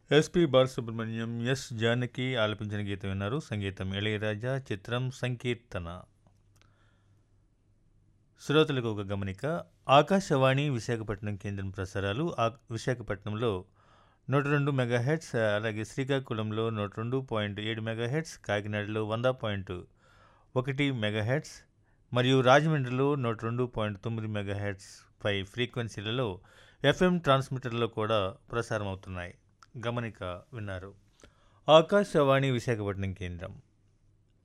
SP Balasubrahmanyam yes Janaki ఆలపించిన గీతం విన్నారు సంగీతం ఇళయరాజా చిత్రం సంకీర్తన శ్రోతలకు ఒక గమనిక ఆకాశవాణి విశాఖపట్నం కేంద్రం ప్రసారాలు ఆ విశాఖపట్నంలో నూట రెండు మెగాహెట్స్ అలాగే శ్రీకాకుళంలో నూట రెండు పాయింట్ ఏడు మెగాహెట్స్ కాకినాడలో వంద పాయింట్ ఒకటి మెగాహెట్స్ మరియు రాజమండ్రిలో నూట రెండు పాయింట్ తొమ్మిది మెగాహెట్స్ పై ఫ్రీక్వెన్సీలలో ఎఫ్ఎం ట్రాన్స్మిటర్లో కూడా ప్రసారం అవుతున్నాయి గమనిక విన్నారు ఆకాశవాణి విశాఖపట్నం కేంద్రం